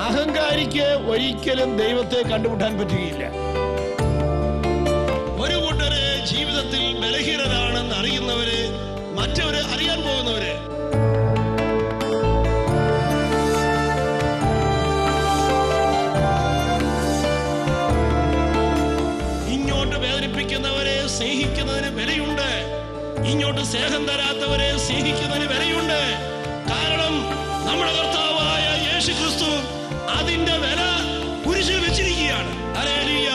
അഹങ്കാരിക്ക് ഒരിക്കലും ദൈവത്തെ കണ്ടുമുട്ടാൻ പറ്റുകയില്ല ഒരു കൂട്ടര് ജീവിതത്തിൽ ബലഹീനരാണെന്ന് അറിയുന്നവര് മറ്റവര് അറിയാൻ പോകുന്നവര് ഇങ്ങോട്ട് വേദനിപ്പിക്കുന്നവരെ സ്നേഹിക്കുന്നതിന് വിലയുണ്ട് ഇങ്ങോട്ട് സ്നേഹം തരാത്തവരെ സ്നേഹിക്കുന്നതിന് വിലയുണ്ട് കാരണം നമ്മുടെ കർത്താവായ യേശു ക്രിസ്തു അതിന്റെ വില കുരിശിൽ വെച്ചിരിക്കുകയാണ് ഹല്ലേലൂയ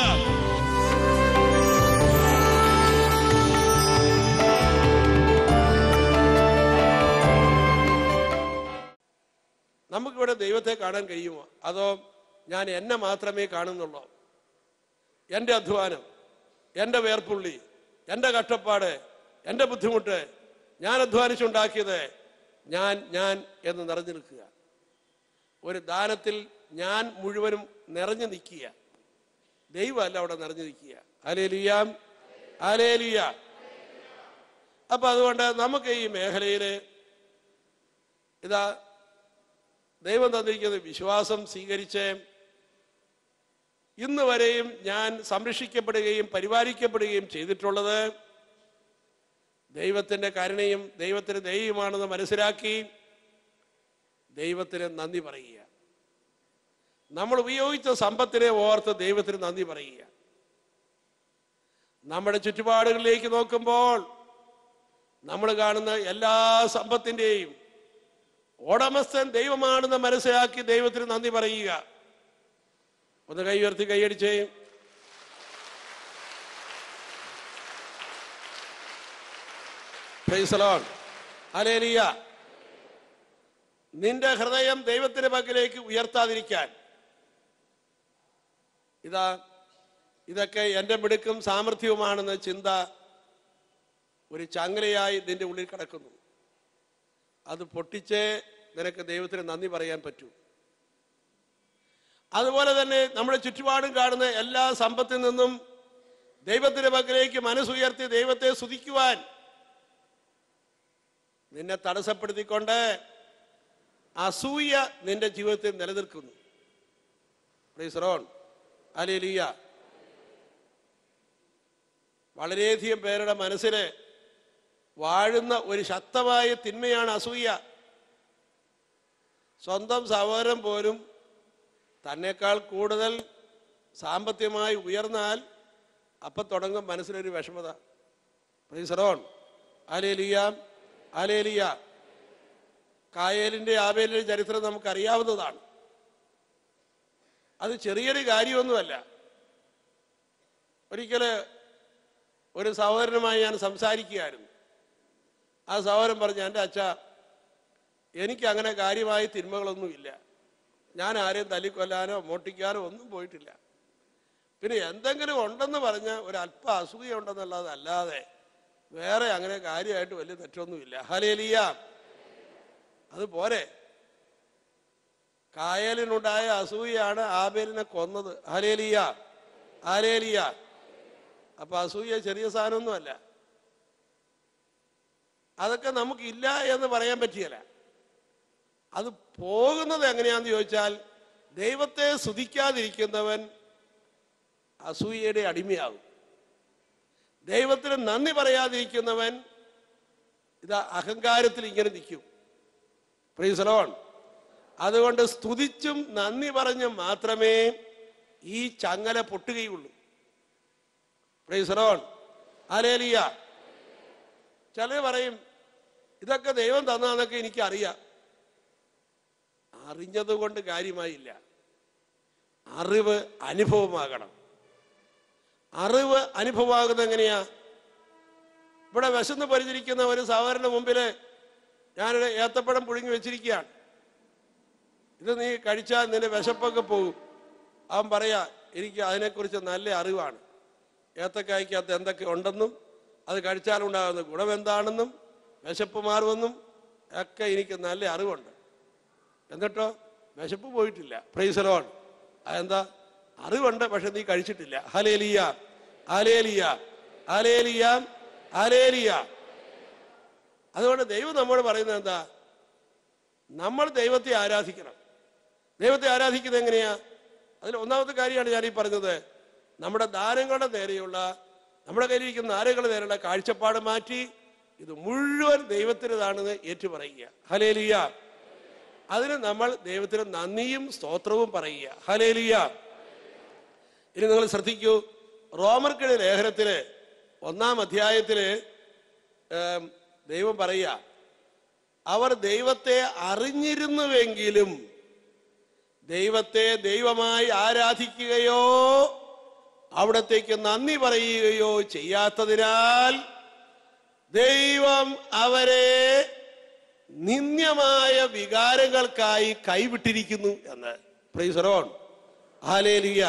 നമുക്കിവിടെ ദൈവത്തെ കാണാൻ കഴിയുമോ അതോ ഞാൻ എന്നെ മാത്രമേ കാണുന്നുള്ളൂ എൻ്റെ അധ്വാനം എൻ്റെ വേർപ്പുള്ളി എൻ്റെ കഷ്ടപ്പാട് എൻ്റെ ബുദ്ധിമുട്ട് ഞാൻ അധ്വാനിച്ചുണ്ടാക്കിയത് ഞാൻ ഞാൻ എന്ന് നിറഞ്ഞു നിൽക്കുക ഒരു ദാനത്തിൽ ഞാൻ മുഴുവനും നിറഞ്ഞു നിൽക്കുക ദൈവമല്ല അവിടെ നിറഞ്ഞു നിൽക്കുക അലേലിയാം അലേലിയ അപ്പൊ അതുകൊണ്ട് നമുക്ക് ഈ മേഖലയിൽ ഇതാ ദൈവം തന്നിരിക്കുന്ന വിശ്വാസം സ്വീകരിച്ച് ഇന്ന് വരെയും ഞാൻ സംരക്ഷിക്കപ്പെടുകയും പരിപാലിക്കപ്പെടുകയും ചെയ്തിട്ടുള്ളത് ദൈവത്തിന്റെ കരുണയും ദൈവത്തിന് ദൈവമാണെന്ന് മനസ്സിലാക്കി ദൈവത്തിന് നന്ദി പറയുക നമ്മൾ ഉപയോഗിച്ച സമ്പത്തിനെ ഓർത്ത് ദൈവത്തിന് നന്ദി പറയുക നമ്മുടെ ചുറ്റുപാടുകളിലേക്ക് നോക്കുമ്പോൾ നമ്മൾ കാണുന്ന എല്ലാ സമ്പത്തിൻ്റെയും ഉടമസ്ഥൻ ദൈവമാണെന്ന് മനസ്സിലാക്കി ദൈവത്തിന് നന്ദി പറയുക ഒന്ന് കൈ ഉയർത്തി കൈയടിച്ചേ Praise the Lord. ഹല്ലേലൂയ. നിന്റെ ഹൃദയം ദൈവത്തിന്റെ പക്കലേക്ക് ഉയർത്താതിരിക്കാൻ ഇതാ ഇതൊക്കെ എൻ്റെ മിടുക്കും സാമർഥ്യവുമാണെന്ന ചിന്ത ഒരു ചങ്ങലയായി നിന്റെ ഉള്ളിൽ കിടക്കുന്നു അത് പൊട്ടിച്ചേ നിനക്ക് ദൈവത്തിന് നന്ദി പറയാൻ പറ്റൂ അതുപോലെ തന്നെ നമ്മുടെ ചുറ്റുപാടും കാണുന്ന എല്ലാ സമ്പത്തിൽ നിന്നും ദൈവത്തിന്റെ പക്കലേക്ക് മനസ്സുയർത്തി ദൈവത്തെ സ്തുതിക്കുവാൻ നിന്നെ തടസ്സപ്പെടുത്തിക്കൊണ്ട് അസൂയ നിന്റെ ജീവിതത്തിൽ നിലനിൽക്കുന്നു പ്രീസറോൺ അലേലിയ വളരെയധികം പേരുടെ മനസ്സിൽ വാഴുന്ന ഒരു ശക്തമായ തിന്മയാണ് അസൂയ സ്വന്തം സഹോദരൻ പോലും തന്നെക്കാൾ കൂടുതൽ സാമ്പത്തികമായി ഉയർന്നാൽ അപ്പം തുടങ്ങും മനസ്സിലൊരു വിഷമത പ്രീസറോൺ അലേലിയ അലേലിയ കായേലിന്റെ ആബേലിന്റെ ചരിത്രം നമുക്കറിയാവുന്നതാണ് അത് ചെറിയൊരു കാര്യമൊന്നുമല്ല ഒരിക്കല് ഒരു സഹോദരനുമായി ഞാൻ സംസാരിക്കുകയായിരുന്നു ആ സഹോദരൻ പറഞ്ഞു എൻ്റെ അച്ഛ എനിക്ക് അങ്ങനെ കാര്യമായ തിന്മകളൊന്നുമില്ല ഞാൻ ആരെയും തല്ലിക്കൊല്ലാനോ മോട്ടിക്കാനോ ഒന്നും പോയിട്ടില്ല പിന്നെ എന്തെങ്കിലും ഉണ്ടെന്ന് പറഞ്ഞ ഒരു അല്പ അസൂയ ഉണ്ടെന്നുള്ളതല്ലാതെ വേറെ അങ്ങനെ കാര്യമായിട്ട് വലിയ തെറ്റൊന്നുമില്ല ഹലേലിയ അത് പോരെ കായലിനുണ്ടായ അസൂയയാണ് ആബേലിനെ കൊന്നത് ഹലേലിയ ഹലേലിയ അപ്പൊ അസൂയ ചെറിയ സാധനമൊന്നുമല്ല അതൊക്കെ നമുക്കില്ല എന്ന് പറയാൻ പറ്റിയല്ല അത് പോകുന്നത് എങ്ങനെയാന്ന് ചോദിച്ചാൽ ദൈവത്തെ സ്തുതിക്കാതിരിക്കുന്നവൻ അസൂയയുടെ അടിമയാകും ദൈവത്തിന് നന്ദി പറയാതിരിക്കുന്നവൻ ഇതാ അഹങ്കാരത്തിൽ ഇങ്ങനെ നിൽക്കും പ്രീസലോൺ അതുകൊണ്ട് സ്തുതിച്ചും നന്ദി പറഞ്ഞും മാത്രമേ ഈ ചങ്ങല പൊട്ടുകയുള്ളൂ പ്രീസലോൺ ആലേലിയ ചിലർ പറയും ഇതൊക്കെ ദൈവം തന്നാന്നൊക്കെ എനിക്കറിയാം അറിഞ്ഞത് കൊണ്ട് കാര്യമായില്ല അറിവ് അനുഭവമാകണം അറിവ് അനുഭവമാകുന്നത് എങ്ങനെയാ ഇവിടെ വിശന്ന് പരിചരിക്കുന്ന ഒരു സഹോദരന് മുമ്പില് ഞാനൊരു ഏത്തപ്പഴം പുഴുങ്ങി വെച്ചിരിക്കുകയാണ് ഇത് നീ കഴിച്ചാൽ നിന്റെ വിശപ്പൊക്കെ പോകും അവൻ പറയാ എനിക്ക് അതിനെക്കുറിച്ച് നല്ല അറിവാണ് ഏത്തക്കായ്ക്കകത്ത് എന്തൊക്കെ ഉണ്ടെന്നും അത് കഴിച്ചാലുണ്ടാകുന്ന ഗുണം എന്താണെന്നും വിശപ്പ് മാറുമെന്നും ഒക്കെ എനിക്ക് നല്ല അറിവുണ്ട് എന്നിട്ടോ വിശപ്പ് പോയിട്ടില്ല പ്രൈസലോൺ അതെന്താ അറിവുണ്ട് പക്ഷെ നീ കഴിച്ചിട്ടില്ല ഹലേലിയ ഹലേലിയ ഹലേലിയ ഹലേലിയ അതുകൊണ്ട് ദൈവം നമ്മോട് പറയുന്നത് എന്താ നമ്മൾ ദൈവത്തെ ആരാധിക്കണം ദൈവത്തെ ആരാധിക്കുന്നത് എങ്ങനെയാ അതിൽ ഒന്നാമത്തെ കാര്യമാണ് ഞാൻ ഈ പറഞ്ഞത് നമ്മുടെ ദാനങ്ങളുടെ നേരെയുള്ള നമ്മുടെ കയ്യിലിരിക്കുന്ന ദാനങ്ങളുടെ നേരെയുള്ള കാഴ്ചപ്പാട് മാറ്റി ഇത് മുഴുവൻ ദൈവത്തിൻ്റെതാണെന്ന് ഏറ്റുപറയുക ഹലേലിയ അതിന് നമ്മൾ ദൈവത്തിന് നന്ദിയും സ്തോത്രവും പറയുക ഹലേലിയ ഇനി നിങ്ങൾ ശ്രദ്ധിക്കൂ റോമർക്കിടെ ലേഖനത്തില് ഒന്നാം അധ്യായത്തില് ഏം, ദൈവം പറയുക അവർ ദൈവത്തെ അറിഞ്ഞിരുന്നുവെങ്കിലും ദൈവത്തെ ദൈവമായി ആരാധിക്കുകയോ അവിടത്തേക്ക് നന്ദി പറയുകയോ ചെയ്യാത്തതിനാൽ ദൈവം അവരെ നിന്ദ്യമായ വികാരങ്ങൾക്കായി കൈവിട്ടിരിക്കുന്നു എന്ന് പ്രൈസറോൺ ഹാലേലിയ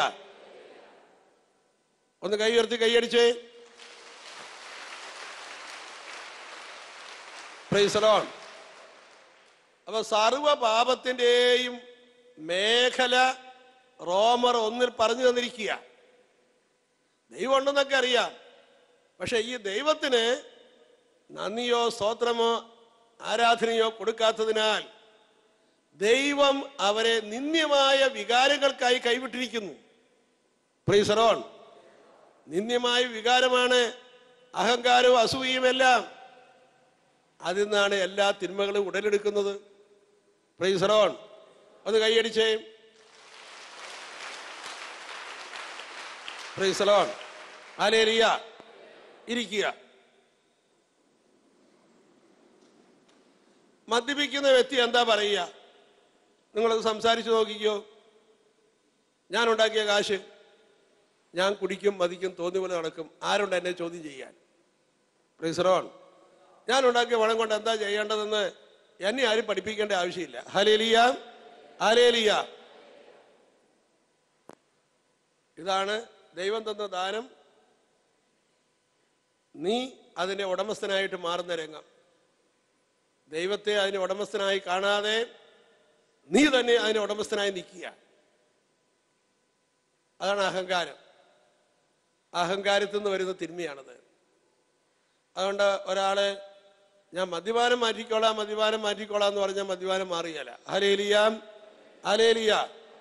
ഒന്ന് കൈ ഉയർത്തി കൈയടിച്ചേ പ്രൈസറോൺ അപ്പൊ സർവ പാപത്തിന്റെയും മേഖല റോമർ ഒന്നിൽ പറഞ്ഞു തന്നിരിക്കുക ദൈവം ഉണ്ടെന്നൊക്കെ അറിയാം പക്ഷെ ഈ ദൈവത്തിന് നന്ദിയോ സ്തോത്രമോ ആരാധനയോ കൊടുക്കാത്തതിനാൽ ദൈവം അവരെ നിന്ദ്യമായ വികാരങ്ങൾക്കായി കൈവിട്ടിരിക്കുന്നു പ്രീസറോൺ നിന്ദ്യമായ വികാരമാണ് അഹങ്കാരവും അസൂയയും എല്ലാം അതിൽ നിന്നാണ് എല്ലാ തിന്മകളും ഉടലെടുക്കുന്നത് പ്രൈസറോൺ ഒന്ന് കൈയടിച്ചേ പ്രൈസലോൺ ആലേലിയ ഇരിക്കുക മദ്യപിക്കുന്ന വ്യക്തി എന്താ പറയുക നിങ്ങളത് സംസാരിച്ചു നോക്കിക്കോ ഞാൻ ഉണ്ടാക്കിയ കാശ് ഞാൻ കുടിക്കും മതിക്കും തോന്നിയ പോലെ നടക്കും ആരുണ്ട് എന്നെ ചോദ്യം ചെയ്യാൻ പ്രീസറോൺ ഞാൻ ഉണ്ടാക്കിയ പണം കൊണ്ട് എന്താ ചെയ്യേണ്ടതെന്ന് എന്നെ ആരും പഠിപ്പിക്കേണ്ട ആവശ്യമില്ല ഹലേലിയ ഹലേലിയ ഇതാണ് ദൈവം തന്ന ദാനം നീ അതിന്റെ ഉടമസ്ഥനായിട്ട് മാറുന്ന രംഗം ദൈവത്തെ അതിന് ഉടമസ്ഥനായി കാണാതെ നീ തന്നെ അതിന് ഉടമസ്ഥനായി നിൽക്കുക അതാണ് അഹങ്കാരം അഹങ്കാരത്തിൽ നിന്ന് വരുന്ന തിന്മയാണത് അതുകൊണ്ട് ഒരാള് ഞാൻ മദ്യപാനം മാറ്റിക്കോളാം മദ്യപാനം മാറ്റിക്കോളാം എന്ന് പറഞ്ഞാൽ മദ്യപാനം മാറിയല്ല ഹലേലിയാം ഹലേലിയ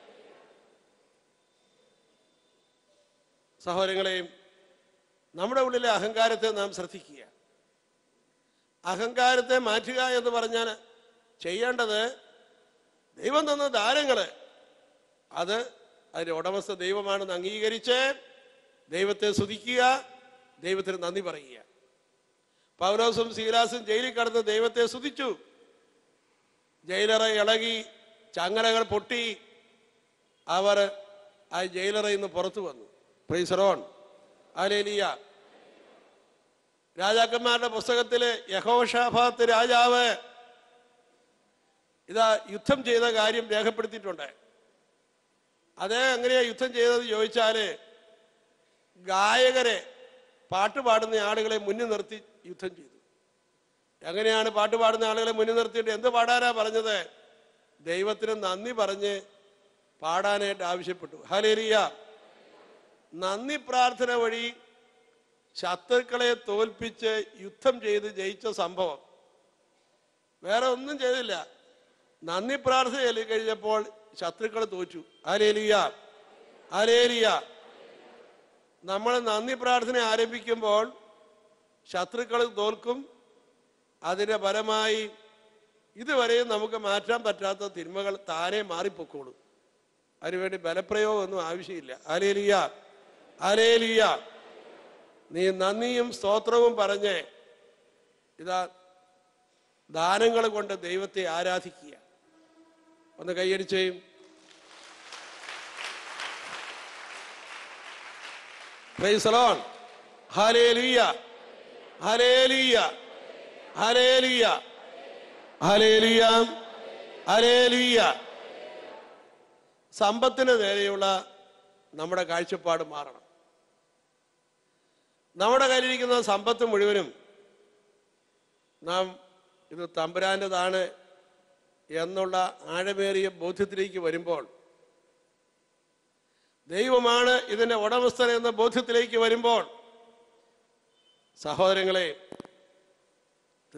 സഹോദരങ്ങളെയും നമ്മുടെ ഉള്ളിലെ അഹങ്കാരത്തെ നാം ശ്രദ്ധിക്കുക അഹങ്കാരത്തെ മാറ്റുക എന്ന് പറഞ്ഞാൽ ചെയ്യേണ്ടത് ദൈവം തന്ന ദാനങ്ങള് അത് അതിന്റെ ഉടമസ്ഥ ദൈവമാണെന്ന് അംഗീകരിച്ച് ദൈവത്തെ സ്തുതിക്കുക ദൈവത്തിന് നന്ദി പറയുക പൗലോസും സീലാസും ജയിലിൽ കടന്ന് ദൈവത്തെ സ്തുതിച്ചു ജയിലറ ഇളകി ചങ്ങലകൾ പൊട്ടി അവർ ആ ജയിലറയിൽ നിന്ന് പുറത്തു വന്നു പ്രീസറോൺ ആലേലിയ രാജാക്കന്മാരുടെ പുസ്തകത്തില് യഹോഷാഫാത്ത് രാജാവ് ഇതാ യുദ്ധം ചെയ്ത കാര്യം രേഖപ്പെടുത്തിയിട്ടുണ്ട് അതേ എങ്ങനെയാ യുദ്ധം ചെയ്തത് ചോദിച്ചാല് ഗായകരെ പാട്ട് പാടുന്ന ആളുകളെ മുന്നിൽ നിർത്തി യുദ്ധം ചെയ്തു എങ്ങനെയാണ് പാട്ട് പാടുന്ന ആളുകളെ മുന്നിൽ നിർത്തിയിട്ട് എന്ത് പാടാനാ പറഞ്ഞത് ദൈവത്തിന് നന്ദി പറഞ്ഞ് പാടാനായിട്ട് ആവശ്യപ്പെട്ടു ഹലേലിയ നന്ദി പ്രാർത്ഥന വഴി ശത്രുക്കളെ തോൽപ്പിച്ച് യുദ്ധം ചെയ്ത് ജയിച്ച സംഭവം വേറെ ഒന്നും ചെയ്തില്ല നന്ദി പ്രാർത്ഥന ചൊല്ലി കഴിഞ്ഞപ്പോൾ ശത്രുക്കൾ തോറ്റു ആലേലിയ ആലേലിയ നമ്മൾ നന്ദി പ്രാർത്ഥന ആരംഭിക്കുമ്പോൾ ശത്രുക്കൾ തോൽക്കും അതിന്റെ ഫലമായി ഇതുവരെയും നമുക്ക് മാറ്റാൻ പറ്റാത്ത തിന്മകൾ താനെ മാറിപ്പൊക്കോളും അതിനുവേണ്ടി ബലപ്രയോഗമൊന്നും ആവശ്യമില്ല ആലേലിയ ആലേലിയ നീ നന്ദിയും സ്തോത്രവും പറഞ്ഞ് ഇതാ ദാനങ്ങൾ കൊണ്ട് ദൈവത്തെ ആരാധിക്കുക ഒന്ന് കൈയടിച്ചേ praise the Lord hallelujah hallelujah hallelujah hallelujah hallelujah സമ്പത്തിന് നേരെയുള്ള നമ്മുടെ കാഴ്ചപ്പാട് മാറണം നമ്മുടെ കയ്യിലിരിക്കുന്ന സമ്പത്ത് മുഴുവനും നാം ഇത് തമ്പുരാൻ്റെതാണ് എന്നുള്ള ആഴമേറിയ ബോധ്യത്തിലേക്ക് വരുമ്പോൾ ദൈവമാണ് ഇതിന്റെ ഉടമസ്ഥൻ എന്ന ബോധ്യത്തിലേക്ക് വരുമ്പോൾ സഹോദരങ്ങളെ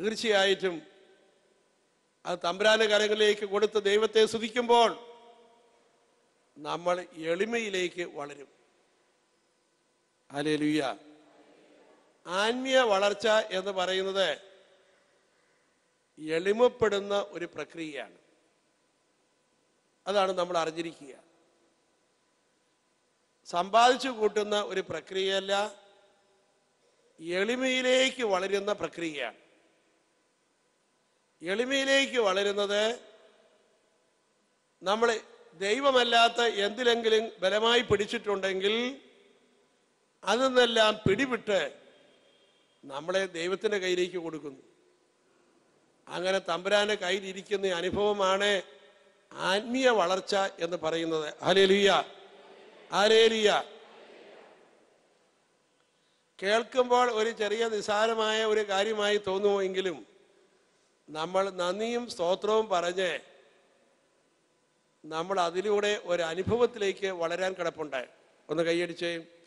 തീർച്ചയായിട്ടും അത് തമ്പുരാന്റെ കരങ്ങളിലേക്ക് കൊടുത്ത് ദൈവത്തെ സ്തുതിക്കുമ്പോൾ നമ്മൾ എളിമയിലേക്ക് വളരും അലേലുയ്യ ആത്മീയ വളർച്ച എന്ന് പറയുന്നത് എളിമപ്പെടുന്ന ഒരു പ്രക്രിയയാണ് അതാണ് നമ്മൾ അറിഞ്ഞിരിക്കുക സമ്പാദിച്ചു കൂട്ടുന്ന ഒരു പ്രക്രിയയല്ല എളിമയിലേക്ക് വളരുന്ന പ്രക്രിയയാണ് എളിമയിലേക്ക് വളരുന്നത് നമ്മൾ ദൈവമല്ലാത്ത എന്തിലെങ്കിലും ബലമായി പിടിച്ചിട്ടുണ്ടെങ്കിൽ അതിൽ നിന്നെല്ലാം പിടിവിട്ട് നമ്മളെ ദൈവത്തിന്റെ കയ്യിലേക്ക് കൊടുക്കുന്നു അങ്ങനെ തമ്പുരാന്റെ കയ്യിലിരിക്കുന്ന അനുഭവമാണ് ആത്മീയ വളർച്ച എന്ന് പറയുന്നത് ഹലേലിയ ഹലേലിയ കേൾക്കുമ്പോൾ ഒരു ചെറിയ നിസാരമായ ഒരു കാര്യമായി തോന്നുമെങ്കിലും നമ്മൾ നന്ദിയും സ്തോത്രവും പറഞ്ഞ് നമ്മൾ അതിലൂടെ ഒരു അനുഭവത്തിലേക്ക് വളരാൻ കിടപ്പുണ്ട് ഒന്ന് കൈയടിച്ചേ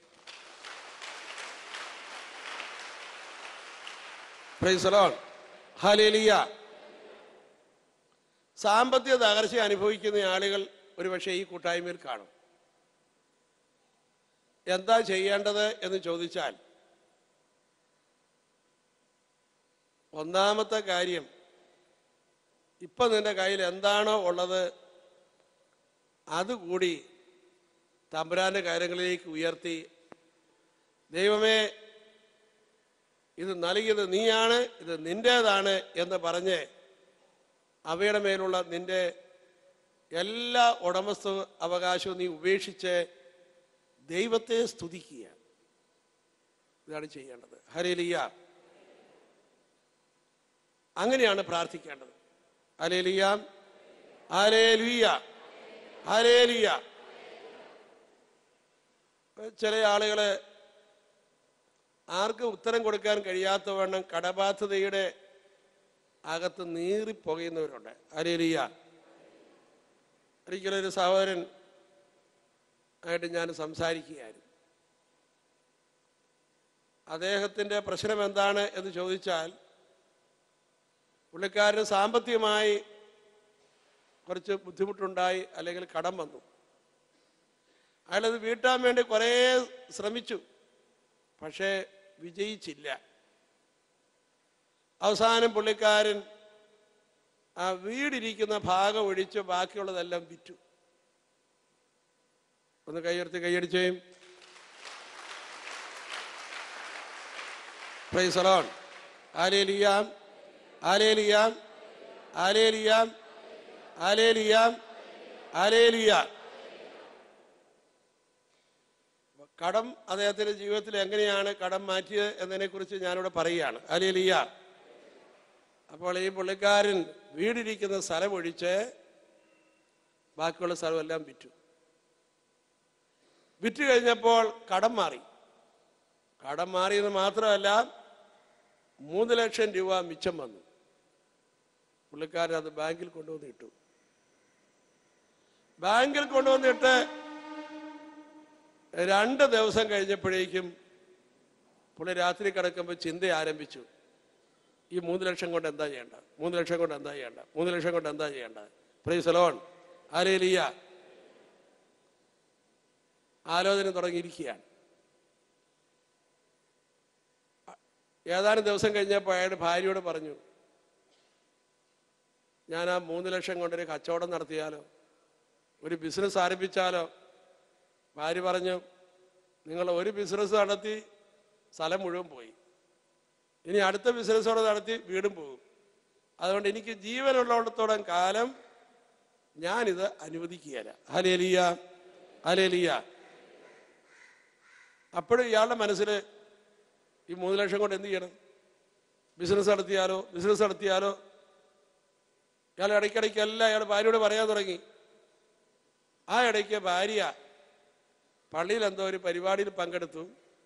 പ്രൈസലോൺ ഹലേലിയ സാമ്പത്തിക തകർച്ച അനുഭവിക്കുന്ന ആളുകൾ ഒരുപക്ഷെ ഈ കൂട്ടായ്മയിൽ കാണും എന്താ ചെയ്യേണ്ടത് എന്ന് ചോദിച്ചാൽ ഒന്നാമത്തെ കാര്യം ഇപ്പൊ നിന്റെ കയ്യിൽ എന്താണോ ഉള്ളത് അതുകൂടി തമ്പുരാന്റെ കാര്യങ്ങളിലേക്ക് ഉയർത്തി ദൈവമേ ഇത് നൽകിയത് നീയാണ് ഇത് നിന്റേതാണ് എന്ന് പറഞ്ഞ് അവയുടെ മേലുള്ള നിന്റെ എല്ലാ ഉടമസ്ഥ അവകാശവും നീ ഉപേക്ഷിച്ച് ദൈവത്തെ സ്തുതിക്കുക ഇതാണ് ചെയ്യേണ്ടത് ഹരേലിയ അങ്ങനെയാണ് പ്രാർത്ഥിക്കേണ്ടത് ഹരേലിയ ഹരേലിയ ഹരേലിയ ചില ആളുകള് ആർക്കും ഉത്തരം കൊടുക്കാൻ കഴിയാത്തവണ്ണം കടബാധ്യതയുടെ അകത്ത് നീറിപ്പോകുന്നവരുണ്ട് അരേലിയ ഒരിക്കലൊരു സഹോദരൻ ആയിട്ട് ഞാൻ സംസാരിക്കുകയായിരുന്നു അദ്ദേഹത്തിന്റെ പ്രശ്നം എന്താണ് എന്ന് ചോദിച്ചാൽ പുള്ളിക്കാരന് സാമ്പത്തികമായി കുറച്ച് ബുദ്ധിമുട്ടുണ്ടായി അല്ലെങ്കിൽ കടം വന്നു അയാളത് വീട്ടാൻ വേണ്ടി കുറേ ശ്രമിച്ചു പക്ഷേ വിജയിച്ചില്ല അവസാനം പുള്ളിക്കാരൻ ആ വീടിരിക്കുന്ന ഭാഗം ഒഴിച്ച് ബാക്കിയുള്ളതെല്ലാം വിറ്റു ഒന്ന് കൈയുയർത്തി കൈയടിച്ചേ പ്രൈസലോൺ ആലേലിയാം ആലേലിയാം ആലേലിയാം ആലേലിയാം ആലേലിയാം കടം അദ്ദേഹത്തിന്റെ ജീവിതത്തിൽ എങ്ങനെയാണ് കടം മാറ്റിയത് എന്നതിനെ കുറിച്ച് ഞാനിവിടെ പറയുകയാണ് അലിയലിയ അപ്പോൾ ഈ പുള്ളിക്കാരൻ വീടിരിക്കുന്ന സ്ഥലം ഒഴിച്ച് ബാക്കിയുള്ള സ്ഥലമെല്ലാം വിറ്റു വിറ്റ് കഴിഞ്ഞപ്പോൾ കടം മാറി കടം മാറിയെന്ന് മാത്രമല്ല മൂന്ന് ലക്ഷം രൂപ മിച്ചം വന്നു പുള്ളിക്കാരൻ അത് ബാങ്കിൽ കൊണ്ടുവന്ന് ഇട്ടു ബാങ്കിൽ കൊണ്ടുവന്നിട്ട് രണ്ട് ദിവസം കഴിഞ്ഞപ്പോഴേക്കും പുള്ളി രാത്രി കിടക്കുമ്പോൾ ചിന്ത ആരംഭിച്ചു ഈ മൂന്ന് ലക്ഷം കൊണ്ട് എന്താ ചെയ്യേണ്ട മൂന്ന് ലക്ഷം കൊണ്ട് എന്താ ചെയ്യേണ്ട മൂന്ന് ലക്ഷം കൊണ്ട് എന്താ ചെയ്യേണ്ട പ്രീസലോൺ ആരേലിയ ആലോചന തുടങ്ങിയിരിക്കുകയാണ് ഏതാനും ദിവസം കഴിഞ്ഞപ്പോൾ അയാളുടെ ഭാര്യയോട് പറഞ്ഞു ഞാൻ ആ മൂന്ന് ലക്ഷം കൊണ്ടൊരു കച്ചവടം നടത്തിയാലോ ഒരു ബിസിനസ് ആരംഭിച്ചാലോ ഭാര്യ പറഞ്ഞു നിങ്ങൾ ഒരു ബിസിനസ് നടത്തി സ്ഥലം മുഴുവൻ പോയി ഇനി അടുത്ത ബിസിനസ്സോടെ നടത്തി വീടും പോകും അതുകൊണ്ട് എനിക്ക് ജീവനുള്ളിടത്തോളം കാലം ഞാനിത് അനുവദിക്കുകയില്ല ഹലേലിയ ഹലേലിയ അപ്പോഴും ഇയാളുടെ മനസ്സിൽ ഈ മൂന്ന് ലക്ഷം കൊണ്ട് എന്ത് ചെയ്യണം ബിസിനസ് നടത്തിയാലോ ബിസിനസ് നടത്തിയാലോ ഇയാൾ ഇടയ്ക്കിടയ്ക്ക് എല്ലാം അയാൾ ഭാര്യയോട് പറയാൻ തുടങ്ങി ആ ഇടയ്ക്ക് ഭാര്യ പള്ളിയിൽ എന്തോ ഒരു പരിപാടിയിൽ പങ്കെടുത്തു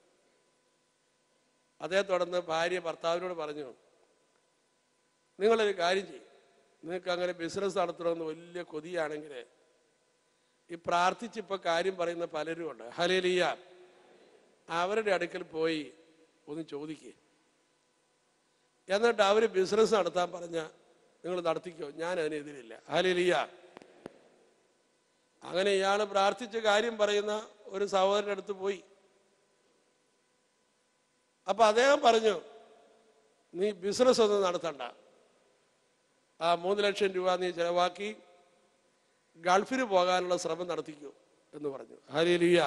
അതേ തുടർന്ന് ഭാര്യ ഭർത്താവിനോട് പറഞ്ഞു നിങ്ങളൊരു കാര്യം ചെയ്യും നിങ്ങൾക്ക് അങ്ങനെ ബിസിനസ് നടത്തണമെന്ന് വലിയ കൊതിയാണെങ്കിൽ ഈ പ്രാർത്ഥിച്ച് ഇപ്പൊ കാര്യം പറയുന്ന പലരും ഉണ്ട് ഹലേലിയ അവരുടെ അടുക്കൽ പോയി ഒന്ന് ചോദിക്കുക എന്നിട്ട് അവർ ബിസിനസ് നടത്താൻ പറഞ്ഞ നിങ്ങൾ നടത്തിക്കോ ഞാൻ അതിനെതിരില്ല ഹലേലിയ അങ്ങനെ ഇയാൾ പ്രാർത്ഥിച്ച് കാര്യം പറയുന്ന ഒരു സഹോദരൻ്റെ അടുത്ത് പോയി അപ്പൊ അദ്ദേഹം പറഞ്ഞു നീ ബിസിനസ് ഒന്നും നടത്തണ്ട ആ മൂന്ന് ലക്ഷം രൂപ നീ ചെലവാക്കി ഗൾഫിന് പോകാനുള്ള ശ്രമം നടത്തിക്കൂ എന്ന് പറഞ്ഞു ഹരിലിയ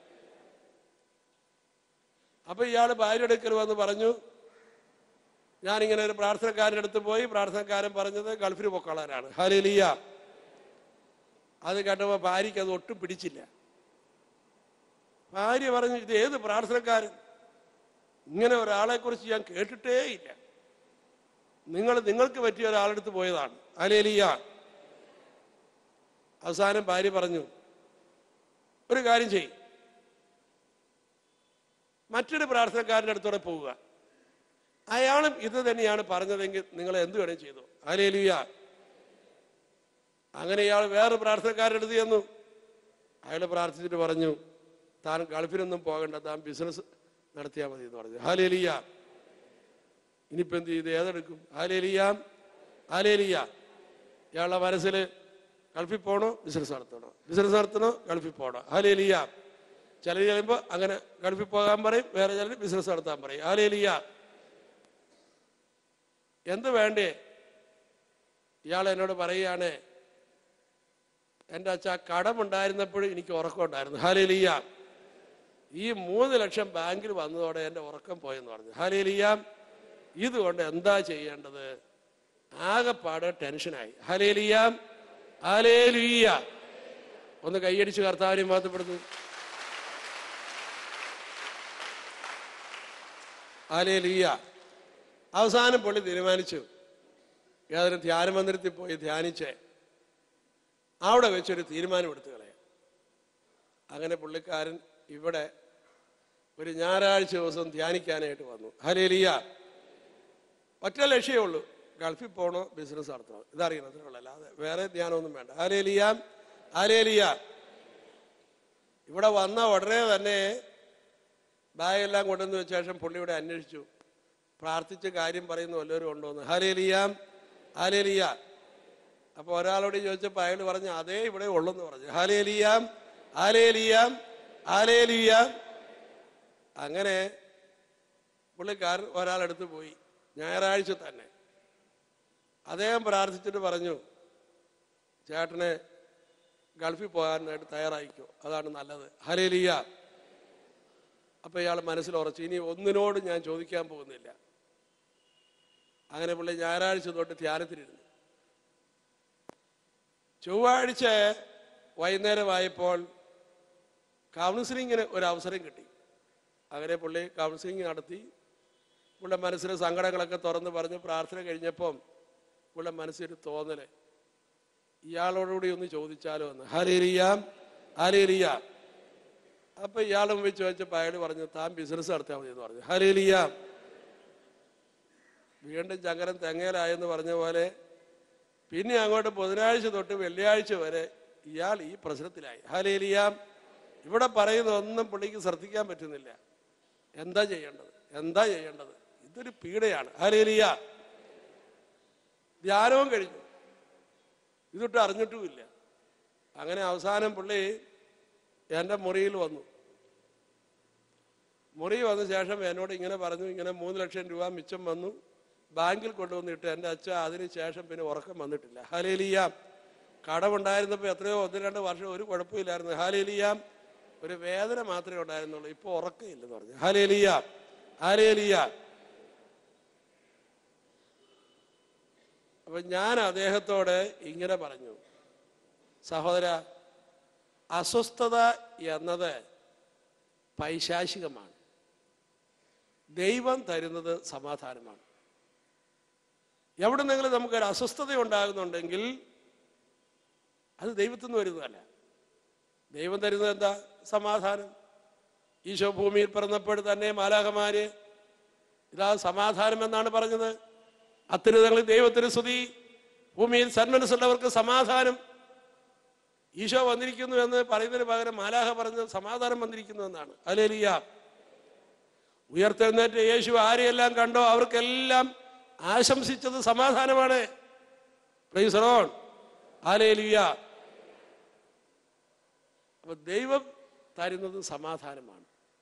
അപ്പൊ ഇയാൾ ഭാര്യ അടുക്കൽ വന്ന് പറഞ്ഞു ഞാനിങ്ങനെ ഒരു പ്രാർത്ഥനക്കാരൻ്റെ അടുത്ത് പോയി പ്രാർത്ഥനക്കാരൻ പറഞ്ഞത് ഗൾഫിന് പൊക്കളാനാണ് ഹരിലിയ അത് കേട്ടപ്പോൾ ഭാര്യയ്ക്ക് അത് ഒട്ടും പിടിച്ചില്ല ഭാര്യ പറഞ്ഞു ഇത് ഏത് പ്രാർത്ഥനക്കാരൻ ഇങ്ങനെ ഒരാളെ കുറിച്ച് ഞാൻ കേട്ടിട്ടേ ഇല്ല നിങ്ങൾ നിങ്ങൾക്ക് പറ്റിയ ഒരാളെടുത്ത് പോയതാണ് അലേലിയ അവസാനം ഭാര്യ പറഞ്ഞു ഒരു കാര്യം ചെയ്യും മറ്റൊരു പ്രാർത്ഥനക്കാരൻ്റെ അടുത്തോടെ പോവുക അയാളും ഇത് തന്നെയാണ് പറഞ്ഞതെങ്കിൽ നിങ്ങൾ എന്ത് വേണേലും ചെയ്തു അലേലിയ അങ്ങനെ ഇയാൾ വേറെ പ്രാർത്ഥനക്കാരുടെ അടുത്ത് ചെന്നു അയാൾ പ്രാർത്ഥിച്ചിട്ട് പറഞ്ഞു താൻ ഗൾഫിനൊന്നും പോകണ്ട താൻ ബിസിനസ് നടത്തിയാൽ മതി എന്ന് പറഞ്ഞു ഹാലേലിയ ഇനിയിപ്പോൾ എന്ത് ചെയ്ത് ഏതെടുക്കും ഹാലേലിയാം ഹാലേലിയ ഇയാളുടെ മനസ്സിൽ ഗൾഫിൽ പോകണോ ബിസിനസ് നടത്തണോ ബിസിനസ് നടത്തണോ ഗൾഫിൽ പോകണോ ഹാലേലിയ ചിലർ ചെല്ലുമ്പോൾ അങ്ങനെ ഗൾഫിൽ പോകാൻ പറയും വേറെ ചിലർ ബിസിനസ് നടത്താൻ പറയും ഹാലേലിയ എന്ത് വേണ്ടേ ഇയാൾ എന്നോട് പറയുകയാണ് എൻ്റെ അച്ഛ കടമുണ്ടായിരുന്നപ്പോഴും എനിക്ക് ഉറക്കമുണ്ടായിരുന്നു ഹാലേലിയ ഈ മൂന്ന് ലക്ഷം ബാങ്കിൽ വന്നതോടെ എൻ്റെ ഉറക്കം പോയെന്ന് പറഞ്ഞു ഹാലേലിയ ഇതുകൊണ്ട് എന്താ ചെയ്യേണ്ടത് ആകെപ്പാട് ടെൻഷനായി ഹലേലിയ ഹാലേലിയ ഒന്ന് കൈയടിച്ച് കർത്താവിനെ മാറ്റപ്പെടുന്നു ഹാലേലിയ അവസാനം പുള്ളി തീരുമാനിച്ചു ഏതൊരു ധ്യാന മന്ദിരത്തിൽ പോയി ധ്യാനിച്ച് അവിടെ വെച്ചൊരു തീരുമാനം എടുത്തു കളയാം അങ്ങനെ പുള്ളിക്കാരൻ ഇവിടെ ഒരു ഞായറാഴ്ച ദിവസം ധ്യാനിക്കാനായിട്ട് വന്നു ഹലേലിയ ഒറ്റ ലക്ഷ്യമേ ഉള്ളൂ ഗൾഫിൽ പോകണോ ബിസിനസ് നടത്തണോ ഇതറിയണം അത്രേ ഉള്ളൂ അല്ലാതെ വേറെ ധ്യാനമൊന്നും വേണ്ട ഹലേലിയ ഹലേലിയ ഇവിടെ വന്ന ഉടനെ തന്നെ ബാഗെല്ലാം കൊണ്ടുവന്ന് വെച്ച ശേഷം പുള്ളി ഇവിടെ അന്വേഷിച്ചു പ്രാർത്ഥിച്ച് കാര്യം പറയുന്ന വല്ലവരും ഉണ്ടോന്ന് ഹലേലിയാം ഹാലേലിയ അപ്പൊ ഒരാളോട് ചോദിച്ചപ്പോൾ അയാൾ പറഞ്ഞു അതേ ഇവിടെ ഉള്ളെന്ന് പറഞ്ഞു ഹാലേലിയാം ഹാലേലിയാം ഹാലേലിയാം അങ്ങനെ പുള്ളിക്കാരൻ ഒരാളെടുത്ത് പോയി ഞായറാഴ്ച തന്നെ അദ്ദേഹം പ്രാർത്ഥിച്ചിട്ട് പറഞ്ഞു ചേട്ടനെ ഗൾഫിൽ പോകാനായിട്ട് തയ്യാറായിക്കോ അതാണ് നല്ലത് ഹലേലിയ അപ്പൊ ഇയാൾ മനസ്സിൽ ഉറച്ചു ഇനി ഒന്നിനോട് ഞാൻ ചോദിക്കാൻ പോകുന്നില്ല അങ്ങനെ പുള്ളി ഞായറാഴ്ച തൊട്ട് ധ്യാനത്തിലിരുന്നു ചൊവ്വാഴ്ച വൈകുന്നേരമായപ്പോൾ കൗൺസിലിങ്ങിന് ഒരു അവസരം കിട്ടി അങ്ങനെ പുള്ളി കൗൺസിലിംഗ് നടത്തി പുള്ളിയുടെ മനസ്സിലെ സങ്കടങ്ങളൊക്കെ തുറന്ന് പറഞ്ഞ് പ്രാർത്ഥന കഴിഞ്ഞപ്പം പുള്ളിയുടെ മനസ്സിലൊരു തോന്നല് ഇയാളോടുകൂടി ഒന്ന് ചോദിച്ചാലോ എന്ന് ഹലേരിയാം ഹലേരിയാം അപ്പൊ ഇയാളെ മുമ്പിൽ ചോദിച്ചപ്പോൾ അയാൾ പറഞ്ഞു താൻ ബിസിനസ് നടത്തിയാൽ മതി എന്ന് പറഞ്ഞു ഹലേലിയാം വീണ്ടും ചങ്കരൻ തെങ്ങേലായെന്ന് പറഞ്ഞ പോലെ പിന്നെ അങ്ങോട്ട് ബുധനാഴ്ച തൊട്ട് വെള്ളിയാഴ്ച വരെ ഇയാൾ ഈ പ്രശ്നത്തിലായി ഹലേലിയാം ഇവിടെ പറയുന്ന ഒന്നും പുള്ളിക്ക് ശ്രദ്ധിക്കാൻ പറ്റുന്നില്ല എന്താ ചെയ്യേണ്ടത് എന്താ ചെയ്യേണ്ടത് ഇതൊരു പീഡയാണ് ഹലേലിയ ധ്യാനവും കഴിഞ്ഞു ഇതൊട്ട് അറിഞ്ഞിട്ടുമില്ല അങ്ങനെ അവസാനം പുള്ളി എൻ്റെ മുറിയിൽ വന്നു മുറി വന്ന ശേഷം എന്നോട് ഇങ്ങനെ പറഞ്ഞു ഇങ്ങനെ മൂന്ന് ലക്ഷം രൂപ മിച്ചം വന്നു ബാങ്കിൽ കൊണ്ടുവന്നിട്ട് എൻ്റെ അച്ഛ അതിന് ശേഷം പിന്നെ ഉറക്കം വന്നിട്ടില്ല ഹാലേലിയാം കടമുണ്ടായിരുന്നപ്പോൾ എത്രയോ ഒന്ന് രണ്ട് വർഷം ഒരു കുഴപ്പമില്ലായിരുന്നു ഹാലേലിയാം ഒരു വേദന മാത്രമേ ഉണ്ടായിരുന്നുള്ളൂ ഇപ്പോൾ ഉറക്കമില്ലെന്ന് പറഞ്ഞു ഹാലേലിയ ഹാലേലിയ അപ്പൊ ഞാൻ അദ്ദേഹത്തോട് ഇങ്ങനെ പറഞ്ഞു സഹോദര അസ്വസ്ഥത എന്നത് പൈശാചികമാണ് ദൈവം തരുന്നത് സമാധാനമാണ് എവിടെന്നെങ്കിലും നമുക്കൊരു അസ്വസ്ഥത ഉണ്ടാകുന്നുണ്ടെങ്കിൽ അത് ദൈവത്തിൽ നിന്ന് വരുന്നതല്ല ദൈവം തരുന്നത് എന്താ സമാധാനം ഈശോ ഭൂമിയിൽ പിറന്നപ്പോൾ തന്നെ മാലാഹമാര് ഇതാ സമാധാനം എന്നാണ് പറഞ്ഞത് അത്യുന്നതങ്ങളിൽ ദൈവത്തിന് സ്തുതി ഭൂമിയിൽ സന്മനസ്സുള്ളവർക്ക് സമാധാനം ഈശോ വന്നിരിക്കുന്നു എന്ന് പറയുന്നതിന് പകരം മാലാഹ പറഞ്ഞത് സമാധാനം വന്നിരിക്കുന്നു എന്നാണ് അലേലിയ ഉയർത്തെഴുന്നേറ്റ് യേശു ആരെയെല്ലാം കണ്ടോ അവർക്കെല്ലാം ആശംസിച്ചത് സമാധാനമാണ് പ്രൈസറോൺ ആലേലിയ അപ്പൊ ദൈവം തരുന്നത് സമാധാനമാണ്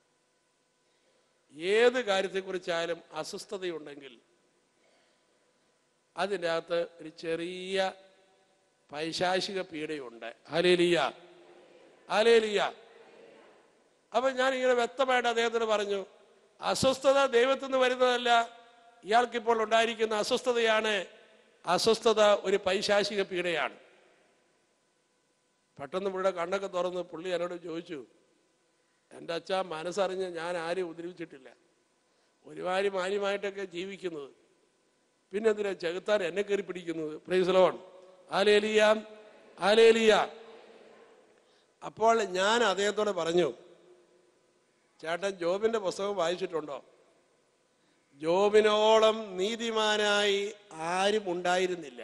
ഏത് കാര്യത്തെക്കുറിച്ചായാലും അസ്വസ്ഥതയുണ്ടെങ്കിൽ അതിൻ്റെ അകത്ത് ഒരു ചെറിയ പൈശാചിക പീഡയുണ്ട് ഹലേലിയ ഹലേലിയ അപ്പൊ ഞാൻ ഇങ്ങനെ വ്യക്തമായിട്ട് അദ്ദേഹത്തിന് പറഞ്ഞു അസ്വസ്ഥത ദൈവത്തിൽ നിന്ന് വരുന്നതല്ല ഇയാൾക്കിപ്പോൾ ഉണ്ടായിരിക്കുന്ന അസ്വസ്ഥതയാണ് അസ്വസ്ഥത ഒരു പൈശാചിക പീഡയാണ് പെട്ടെന്ന് പുള്ളിയുടെ കണ്ണൊക്കെ തുറന്ന് പുള്ളി എന്നോട് ചോദിച്ചു എൻ്റെ അച്ഛ മനസ്സറിഞ്ഞ് ഞാൻ ആരെയും ഉപദ്രവിച്ചിട്ടില്ല ഒരുമാതിരി മാന്യമായിട്ടൊക്കെ ജീവിക്കുന്നത് പിന്നെ എന്തിനാ ചെകുത്താൻ എന്നെ കയറി പിടിക്കുന്നത് പ്രൈസലോൺ ആലേലിയ ആലേലിയ അപ്പോൾ ഞാൻ അദ്ദേഹത്തോട് പറഞ്ഞു ചേട്ടൻ ജോബിന്റെ പുസ്തകം വായിച്ചിട്ടുണ്ടോ ജോബിനോളം നീതിമാനായി ആരും ഉണ്ടായിരുന്നില്ല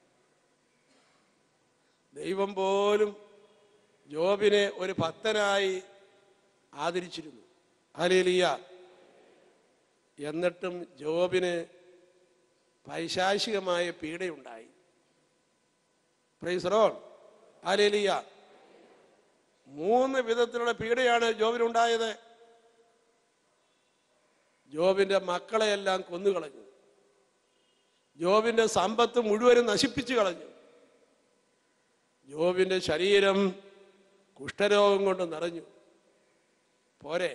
ദൈവം പോലും ജോബിനെ ഒരു ഭക്തനായി ആദരിച്ചിരുന്നു ഹലേലിയ എന്നിട്ടും ജോബിന് പൈശാചികമായ പീഡയുണ്ടായി പ്രൈസറോൺ ഹലേലിയ മൂന്ന് വിധത്തിലുള്ള പീഡയാണ് ജോബിനുണ്ടായത് ജോബിന്റെ മക്കളെയെല്ലാം കൊന്നുകളഞ്ഞു ജോബിന്റെ സമ്പത്ത് മുഴുവനും നശിപ്പിച്ചു കളഞ്ഞു ജോബിന്റെ ശരീരം കുഷ്ഠരോഗം കൊണ്ട് നിറഞ്ഞു പോരെ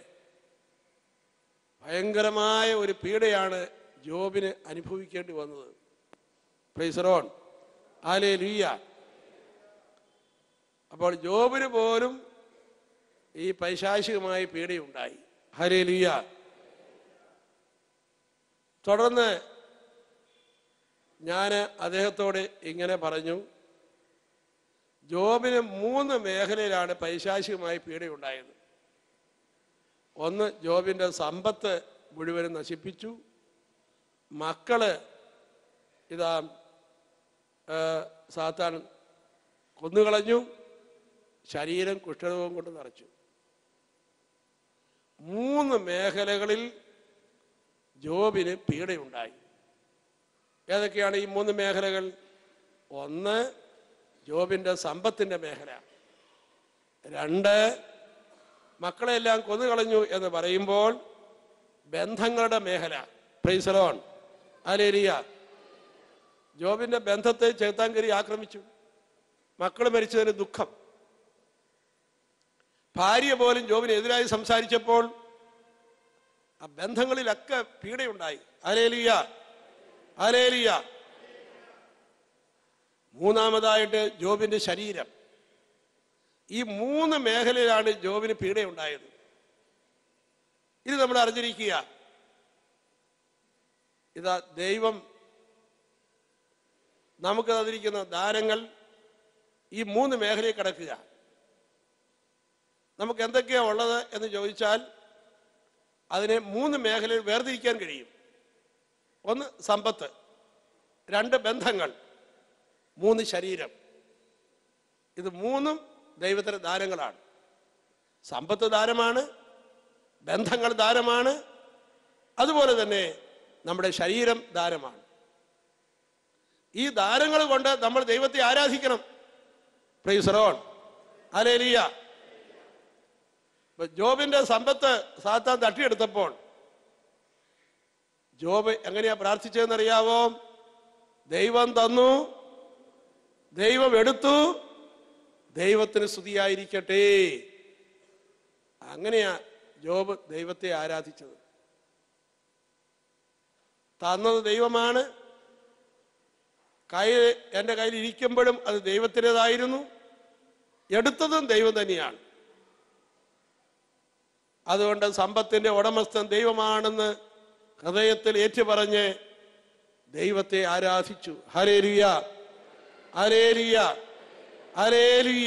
ഭയങ്കരമായ ഒരു പീഡയാണ് ജോബിന് അനുഭവിക്കേണ്ടി വന്നത് പ്രൈസറോൺ ആലേ ലീയ അപ്പോൾ ജോബിന് പോലും ഈ പൈശാചികമായ പീഡയുണ്ടായി ഹരേ ലീയ തുടർന്ന് ഞാൻ അദ്ദേഹത്തോട് ഇങ്ങനെ പറഞ്ഞു ജോബിന് മൂന്ന് മേഖലയിലാണ് പൈശാചികമായ പീഡയുണ്ടായത് ഒന്ന് ജോബിന്റെ സമ്പത്ത് മുഴുവനും നശിപ്പിച്ചു മക്കള് ഇതാ ആ, സാത്താൻ കൊന്നുകളഞ്ഞു ശരീരം കുഷ്ഠരോഗം കൊണ്ട് നിറച്ചു മൂന്ന് മേഖലകളിൽ ജോബിന് പീഡയുണ്ടായി ഏതൊക്കെയാണ് ഈ മൂന്ന് മേഖലകൾ ഒന്ന് ജോബിന്റെ സമ്പത്തിന്റെ മേഖല രണ്ട് മക്കളെല്ലാം കൊന്നുകളഞ്ഞു എന്ന് പറയുമ്പോൾ ബന്ധങ്ങളുടെ മേഖല പ്രൈസലോൺ അലേലിയ ജോബിന്റെ ബന്ധത്തെ ചേത്താങ്കരി ആക്രമിച്ചു മക്കൾ മരിച്ചതിന് ദുഃഖം ഭാര്യ പോലും ജോബിനെതിരായി സംസാരിച്ചപ്പോൾ ആ ബന്ധങ്ങളിലൊക്കെ പീഡയുണ്ടായി അലേലിയ അലേലിയ മൂന്നാമതായിട്ട് ജോബിന്റെ ശരീരം ഈ മൂന്ന് മേഖലയിലാണ് ജോബിന് പീഡയുണ്ടായത് ഇത് നമ്മൾ അറിഞ്ഞിരിക്കുക ഇതാ ദൈവം നമുക്ക് തന്നിരിക്കുന്ന ദാനങ്ങൾ ഈ മൂന്ന് മേഖലയിൽ കിടക്കുക നമുക്ക് എന്തൊക്കെയാ ഉള്ളത് എന്ന് ചോദിച്ചാൽ അതിനെ മൂന്ന് മേഖലയിൽ വേർതിരിക്കാൻ കഴിയും ഒന്ന് സമ്പത്ത് രണ്ട് ബന്ധങ്ങൾ മൂന്ന് ശരീരം ഇത് മൂന്നും ദൈവത്തിന്റെ ദാനങ്ങളാണ് സമ്പത്ത് ദാനമാണ് ബന്ധങ്ങൾ ദാനമാണ് അതുപോലെ തന്നെ നമ്മുടെ ശരീരം ദാനമാണ് ഈ ദാനങ്ങൾ കൊണ്ട് നമ്മൾ ദൈവത്തെ ആരാധിക്കണം പ്രൈസറോൺ അലേലിയ ഇപ്പൊ ജോബിന്റെ സമ്പത്ത് സാത്താൻ തട്ടിയെടുത്തപ്പോൾ ജോബ് എങ്ങനെയാ പ്രാർത്ഥിച്ചതെന്നറിയാവോ ദൈവം തന്നു ദൈവം എടുത്തു ദൈവത്തിന് സ്തുതിയായിരിക്കട്ടെ അങ്ങനെയാ ജോബ് ദൈവത്തെ ആരാധിച്ചത് തന്നത് ദൈവമാണ് കൈ എൻ്റെ കയ്യിൽ ഇരിക്കുമ്പോഴും അത് ദൈവത്തിൻ്റെതായിരുന്നു എടുത്തതും ദൈവം തന്നെയാണ് അതുകൊണ്ട് സമ്പത്തിന്റെ ഉടമസ്ഥൻ ദൈവമാണെന്ന് ഹൃദയത്തിൽ ഏറ്റുപറഞ്ഞ് ദൈവത്തെ ആരാധിച്ചു ഹരേലിയ ഹരേലിയ ഹരേലിയ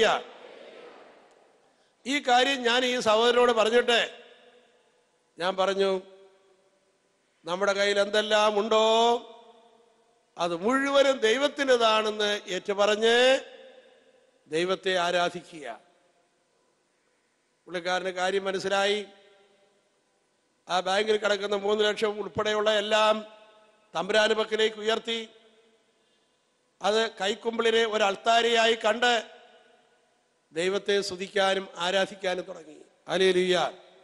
ഈ കാര്യം ഞാൻ ഈ സഹോദരനോട് പറഞ്ഞിട്ട് ഞാൻ പറഞ്ഞു നമ്മുടെ കയ്യിൽ എന്തെല്ലാം ഉണ്ടോ അത് മുഴുവനും ദൈവത്തിൻ്റെതാണെന്ന് ഏറ്റുപറഞ്ഞ് ദൈവത്തെ ആരാധിക്കുക പുള്ളിക്കാരന് കാര്യം മനസ്സിലായി ആ ബാങ്കിൽ കിടക്കുന്ന മൂന്ന് ലക്ഷം ഉൾപ്പെടെയുള്ള എല്ലാം തമ്പുരാന് പക്കലേക്ക് ഉയർത്തി അത് കൈക്കുമ്പിളിനെ ഒരു അൾത്താരിയായി കണ്ട് ദൈവത്തെ സ്തുതിക്കാനും ആരാധിക്കാനും തുടങ്ങി അലേലിയ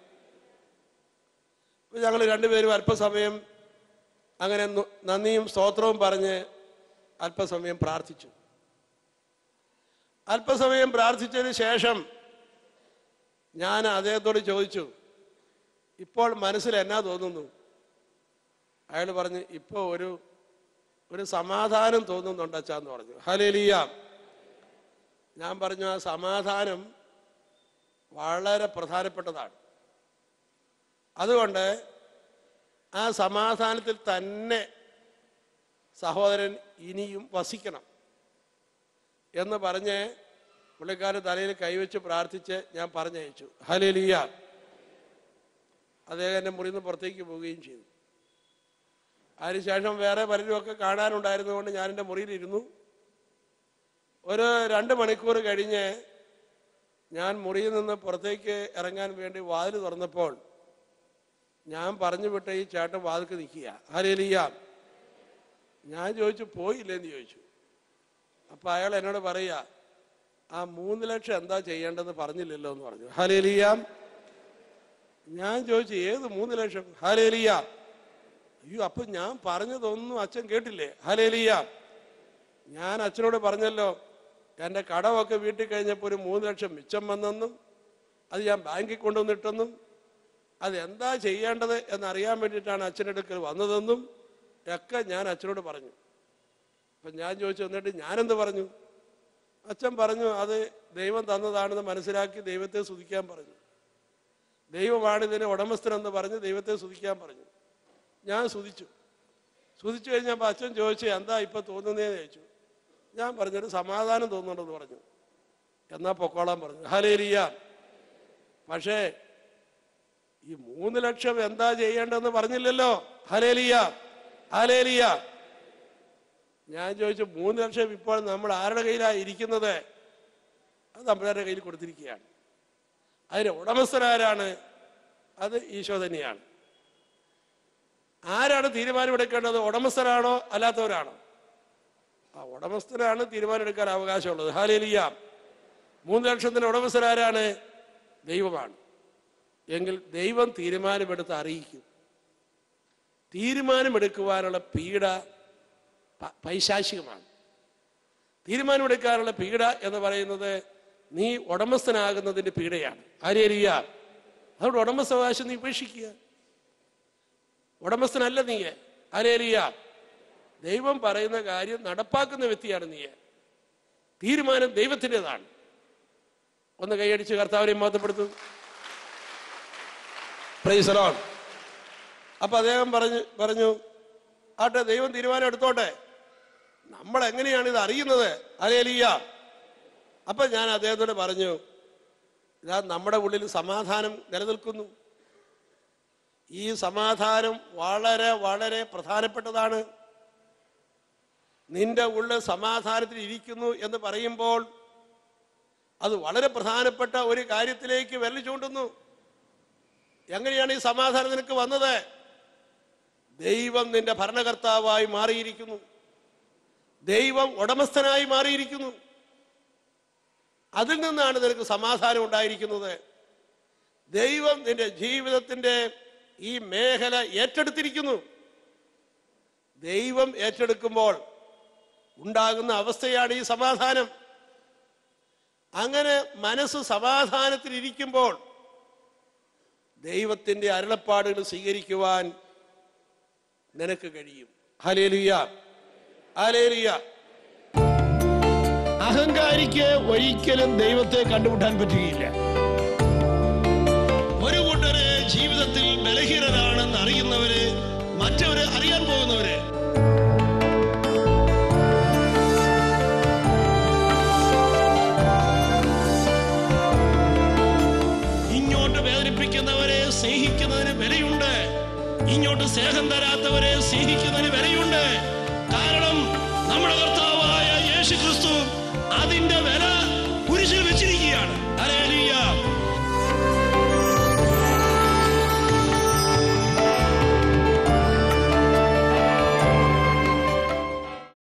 ഞങ്ങൾ രണ്ടുപേരും അല്പസമയം അങ്ങനെ ന്നു- നന്ദിയും സ്തോത്രവും പറഞ്ഞ് അല്പസമയം പ്രാർത്ഥിച്ചു അല്പസമയം പ്രാർത്ഥിച്ചതിന് ശേഷം ഞാൻ അദ്ദേഹത്തോട് ചോദിച്ചു ഇപ്പോൾ മനസ്സിൽ എന്നാ തോന്നുന്നു അയാൾ പറഞ്ഞു ഇപ്പോൾ ഒരു ഒരു സമാധാനം തോന്നുന്നുണ്ട് അച്ഛാന്ന് പറഞ്ഞു ഹലേലിയ ഞാൻ പറഞ്ഞു ആ സമാധാനം വളരെ പ്രധാനപ്പെട്ടതാണ് അതുകൊണ്ട് ആ സമാധാനത്തിൽ തന്നെ സഹോദരൻ ഇനിയും വസിക്കണം എന്ന് പറഞ്ഞ് പുള്ളിക്കാരൻ തലയിൽ കൈവച്ച് പ്രാർത്ഥിച്ച് ഞാൻ പറഞ്ഞയച്ചു ഹലേലിയ അദ്ദേഹം എൻ്റെ മുറിയിൽ നിന്ന് പുറത്തേക്ക് പോവുകയും ചെയ്തു അതിനുശേഷം വേറെ പലരുമൊക്കെ കാണാനുണ്ടായിരുന്നതുകൊണ്ട് ഞാൻ എൻ്റെ മുറിയിലിരുന്നു ഒരു രണ്ട് മണിക്കൂർ കഴിഞ്ഞ് ഞാൻ മുറിയിൽ നിന്ന് പുറത്തേക്ക് ഇറങ്ങാൻ വേണ്ടി വാതിൽ തുറന്നപ്പോൾ ഞാൻ പറഞ്ഞു വിട്ട ഈ ചേട്ടൻ വാതിൽക്ക് നിൽക്കുക ഹലേലിയ ഞാൻ ചോദിച്ചു പോയില്ലെന്ന് ചോദിച്ചു അപ്പൊ അയാൾ എന്നോട് പറയുക ആ മൂന്ന് ലക്ഷം എന്താ ചെയ്യേണ്ടതെന്ന് പറഞ്ഞില്ലല്ലോ എന്ന് പറഞ്ഞു ഹലേലിയ ഞാൻ ചോദിച്ചു ഏത് മൂന്ന് ലക്ഷം ഹലേലിയ അയ്യോ അപ്പൊ ഞാൻ പറഞ്ഞതൊന്നും അച്ഛൻ കേട്ടില്ലേ ഹലേലിയ ഞാൻ അച്ഛനോട് പറഞ്ഞല്ലോ എൻ്റെ കടമൊക്കെ വീട്ടിൽ കഴിഞ്ഞപ്പോൾ ഒരു മൂന്ന് ലക്ഷം മിച്ചം വന്നെന്നും അത് ഞാൻ ബാങ്കിൽ കൊണ്ടുവന്നിട്ടെന്നും അത് എന്താ ചെയ്യേണ്ടത് എന്നറിയാൻ വേണ്ടിയിട്ടാണ് അച്ഛൻ്റെ അടുക്കൽ വന്നതെന്നും ഒക്കെ ഞാൻ അച്ഛനോട് പറഞ്ഞു അപ്പം ഞാൻ ചോദിച്ചു എന്നിട്ട് ഞാനെന്ത് പറഞ്ഞു അച്ഛൻ പറഞ്ഞു അത് ദൈവം തന്നതാണെന്ന് മനസ്സിലാക്കി ദൈവത്തെ സ്തുതിക്കാൻ പറഞ്ഞു ദൈവമാണ് ഇതിന് ഉടമസ്ഥനെന്ന് പറഞ്ഞ് ദൈവത്തെ സ്തുതിക്കാൻ പറഞ്ഞു ഞാൻ സ്തുതിച്ചു സ്തുതിച്ചു കഴിഞ്ഞപ്പോൾ അച്ഛൻ ചോദിച്ചു എന്താ ഇപ്പൊ തോന്നുന്നതെന്ന് ചോദിച്ചു ഞാൻ പറഞ്ഞൊരു സമാധാനം തോന്നുന്നുണ്ടെന്ന് പറഞ്ഞു എന്നാ പൊക്കോളാൻ പറഞ്ഞു ഹലേലിയ പക്ഷേ ഈ മൂന്ന് ലക്ഷം എന്താ ചെയ്യേണ്ടതെന്ന് പറഞ്ഞില്ലല്ലോ ഹലേലിയ ഹലേലിയ ഞാൻ ചോദിച്ചു മൂന്ന് ലക്ഷം ഇപ്പോൾ നമ്മൾ ആരുടെ കയ്യിലാണ് ഇരിക്കുന്നത് അത് തമ്പുരാന്റെ കയ്യിൽ കൊടുത്തിരിക്കുകയാണ് അതിന് ഉടമസ്ഥനാരാണ് അത് ഈശോ തന്നെയാണ് ആരാണ് തീരുമാനമെടുക്കേണ്ടത് ഉടമസ്ഥനാണോ അല്ലാത്തവരാണോ ആ ഉടമസ്ഥനാണ് തീരുമാനമെടുക്കാൻ അവകാശമുള്ളത് ഹാലേലിയ മൂന്ന് ലക്ഷത്തിന് ഉടമസ്ഥനാരാണ് ദൈവമാണ് എങ്കിൽ ദൈവം തീരുമാനമെടുത്ത് അറിയിക്കും തീരുമാനമെടുക്കുവാനുള്ള പീഡ പ- പൈശാചികമാണ് തീരുമാനമെടുക്കാനുള്ള പീഡ എന്ന് പറയുന്നത് നീ ഉടമസ്ഥനാകുന്നതിന്റെ പീഡയാണ് ആരേരിയ അതുകൊണ്ട് ഉടമസ്ഥാവകാശം നീ ഉപേക്ഷിക്കുക ഉടമസ്ഥനല്ല നീ ആരേരിയ ദൈവം പറയുന്ന കാര്യം നടപ്പാക്കുന്ന വ്യക്തിയാണ് നീ തീരുമാനം ദൈവത്തിൻ്റെതാണ് ഒന്ന് കൈയടിച്ച് കർത്താവിനെ മാത്രപ്പെടുത്തു പ്രൈസലോൺ അപ്പൊ അദ്ദേഹം പറഞ്ഞു പറഞ്ഞു ആട്ടെ ദൈവം തീരുമാനം എടുത്തോട്ടെ നമ്മൾ എങ്ങനെയാണ് ഇത് അറിയുന്നത് അലേലിയ അപ്പൊ ഞാൻ അദ്ദേഹത്തോട് പറഞ്ഞു ഇതാ നമ്മുടെ ഉള്ളിൽ സമാധാനം നിലനിൽക്കുന്നു ഈ സമാധാനം വളരെ വളരെ പ്രധാനപ്പെട്ടതാണ് നിന്റെ ഉള്ളിൽ സമാധാനത്തിൽ ഇരിക്കുന്നു എന്ന് പറയുമ്പോൾ അത് വളരെ പ്രധാനപ്പെട്ട ഒരു കാര്യത്തിലേക്ക് വിരൽ ചൂണ്ടുന്നു എങ്ങനെയാണ് ഈ സമാധാനം നിനക്ക് വന്നത് ദൈവം നിന്റെ ഭരണകർത്താവായി മാറിയിരിക്കുന്നു ദൈവം ഉടമസ്ഥനായി മാറിയിരിക്കുന്നു അതിൽ നിന്നാണ് നിനക്ക് സമാധാനം ഉണ്ടായിരിക്കുന്നത് ദൈവം നിന്റെ ജീവിതത്തിന്റെ ഈ മേഖല ഏറ്റെടുത്തിരിക്കുന്നു ദൈവം ഏറ്റെടുക്കുമ്പോൾ ഉണ്ടാകുന്ന അവസ്ഥയാണ് ഈ സമാധാനം അങ്ങനെ മനസ്സ് സമാധാനത്തിൽ ഇരിക്കുമ്പോൾ ദൈവത്തിന്റെ അരുളപ്പാടുകൾ സ്വീകരിക്കുവാൻ നിനക്ക് കഴിയും ഹലേലിയ ഹലേലിയ അഹങ്കാരിക്ക് ഒരിക്കലും ദൈവത്തെ കണ്ടുമുട്ടാൻ പറ്റുകയില്ല ഒരു കൂട്ടര് ജീവിതത്തിൽ ബലഹീനരാണെന്ന് അറിയുന്നവര് മറ്റവര് അറിയാൻ പോകുന്നവര് ഇങ്ങോട്ട് വേദനിപ്പിക്കുന്നവരെ സ്നേഹിക്കുന്നതിന് വിലയുണ്ട് ഇങ്ങോട്ട് സ്നേഹം തരാത്തവരെ സ്നേഹിക്കുന്നതിന് വിലയുണ്ട് കാരണം നമ്മുടെ കർത്താവായ യേശു ക്രിസ്തു അതിന്റെ വില